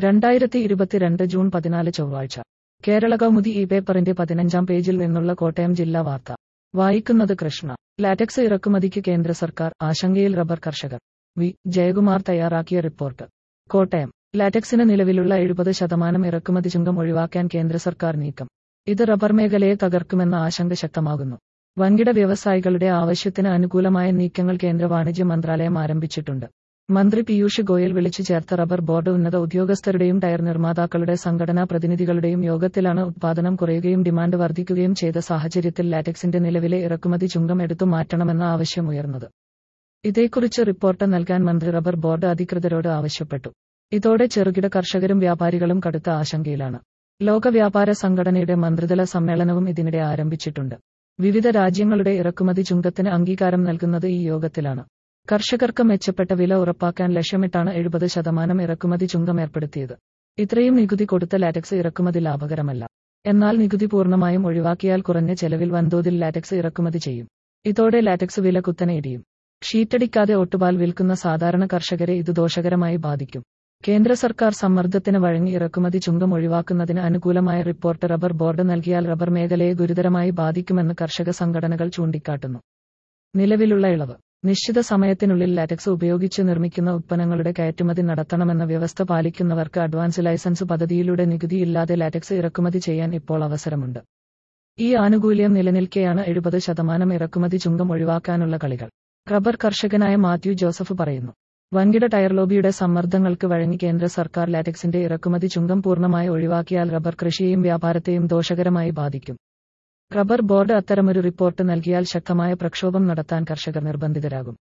രണ്ടായിരത്തി ഇരുപത്തിരണ്ട് ജൂൺ പതിനാല് ചൊവ്വാഴ്ച കേരള കൗമുദി ഈ പേപ്പറിന്റെ പതിനഞ്ചാം പേജിൽ നിന്നുള്ള കോട്ടയം ജില്ലാ വാർത്ത വായിക്കുന്നത് കൃഷ്ണ ലാറ്റക്സ് ഇറക്കുമതിക്ക് കേന്ദ്ര സർക്കാർ ആശങ്കയിൽ റബ്ബർ കർഷകർ വി ജയകുമാർ തയ്യാറാക്കിയ റിപ്പോർട്ട് കോട്ടയം ലാറ്റക്സിന് നിലവിലുള്ള എഴുപത് ശതമാനം ഇറക്കുമതി ചുങ്കം ഒഴിവാക്കാൻ കേന്ദ്ര സർക്കാർ നീക്കം ഇത് റബ്ബർ മേഖലയെ തകർക്കുമെന്ന ആശങ്ക ശക്തമാകുന്നു വൻകിട വ്യവസായികളുടെ ആവശ്യത്തിന് അനുകൂലമായ നീക്കങ്ങൾ കേന്ദ്ര വാണിജ്യ മന്ത്രാലയം ആരംഭിച്ചിട്ടുണ്ട് മന്ത്രി പീയൂഷ് ഗോയൽ വിളിച്ചു ചേർത്ത റബ്ബർ ബോർഡ് ഉന്നത ഉദ്യോഗസ്ഥരുടെയും ടയർ നിർമ്മാതാക്കളുടെ സംഘടനാ പ്രതിനിധികളുടെയും യോഗത്തിലാണ് ഉത്പാദനം കുറയുകയും ഡിമാൻഡ് വർദ്ധിക്കുകയും ചെയ്ത സാഹചര്യത്തിൽ ലാറ്റക്സിന്റെ നിലവിലെ ഇറക്കുമതി ചുങ്കം എടുത്തു മാറ്റണമെന്ന ആവശ്യമുയർന്നത് ഇതേക്കുറിച്ച് റിപ്പോർട്ട് നൽകാൻ മന്ത്രി റബ്ബർ ബോർഡ് അധികൃതരോട് ആവശ്യപ്പെട്ടു ഇതോടെ ചെറുകിട കർഷകരും വ്യാപാരികളും കടുത്ത ആശങ്കയിലാണ് ലോക വ്യാപാര സംഘടനയുടെ മന്ത്രിതല സമ്മേളനവും ഇതിനിടെ ആരംഭിച്ചിട്ടുണ്ട് വിവിധ രാജ്യങ്ങളുടെ ഇറക്കുമതി ചുങ്കത്തിന് അംഗീകാരം നൽകുന്നത് ഈ യോഗത്തിലാണ് കർഷകർക്ക് മെച്ചപ്പെട്ട വില ഉറപ്പാക്കാൻ ലക്ഷ്യമിട്ടാണ് എഴുപത് ശതമാനം ഇറക്കുമതി ചുങ്കം ഏർപ്പെടുത്തിയത് ഇത്രയും നികുതി കൊടുത്ത ലാറ്റക്സ് ഇറക്കുമതി ലാഭകരമല്ല എന്നാൽ നികുതി പൂർണ്ണമായും ഒഴിവാക്കിയാൽ കുറഞ്ഞ ചെലവിൽ വൻതോതിൽ ലാറ്റക്സ് ഇറക്കുമതി ചെയ്യും ഇതോടെ ലാറ്റക്സ് വില കുത്തനെ ഇടിയും ഷീറ്റടിക്കാതെ ഒട്ടുപാൽ വിൽക്കുന്ന സാധാരണ കർഷകരെ ഇത് ദോഷകരമായി ബാധിക്കും കേന്ദ്ര സർക്കാർ സമ്മർദ്ദത്തിന് വഴങ്ങി ഇറക്കുമതി ചുങ്കം ഒഴിവാക്കുന്നതിന് അനുകൂലമായ റിപ്പോർട്ട് റബ്ബർ ബോർഡ് നൽകിയാൽ റബ്ബർ മേഖലയെ ഗുരുതരമായി ബാധിക്കുമെന്ന് കർഷക സംഘടനകൾ ചൂണ്ടിക്കാട്ടുന്നു നിലവിലുള്ള ഇളവ് നിശ്ചിത സമയത്തിനുള്ളിൽ ലാറ്റക്സ് ഉപയോഗിച്ച് നിർമ്മിക്കുന്ന ഉത്പന്നങ്ങളുടെ കയറ്റുമതി നടത്തണമെന്ന വ്യവസ്ഥ പാലിക്കുന്നവർക്ക് അഡ്വാൻസ് ലൈസൻസ് പദ്ധതിയിലൂടെ നികുതിയില്ലാതെ ലാറ്റക്സ് ഇറക്കുമതി ചെയ്യാൻ ഇപ്പോൾ അവസരമുണ്ട് ഈ ആനുകൂല്യം നിലനിൽക്കെയാണ് എഴുപത് ശതമാനം ഇറക്കുമതി ചുങ്കം ഒഴിവാക്കാനുള്ള കളികൾ റബ്ബർ കർഷകനായ മാത്യു ജോസഫ് പറയുന്നു വൻകിട ടയർ ലോബിയുടെ സമ്മർദ്ദങ്ങൾക്ക് വഴങ്ങി കേന്ദ്ര സർക്കാർ ലാറ്റക്സിന്റെ ഇറക്കുമതി ചുങ്കം പൂർണ്ണമായി ഒഴിവാക്കിയാൽ റബ്ബർ കൃഷിയെയും വ്യാപാരത്തെയും ദോഷകരമായി ബാധിക്കും റബ്ബർ ബോർഡ് അത്തരമൊരു റിപ്പോർട്ട് നൽകിയാൽ ശക്തമായ പ്രക്ഷോഭം നടത്താൻ കർഷകർ നിർബന്ധിതരാകും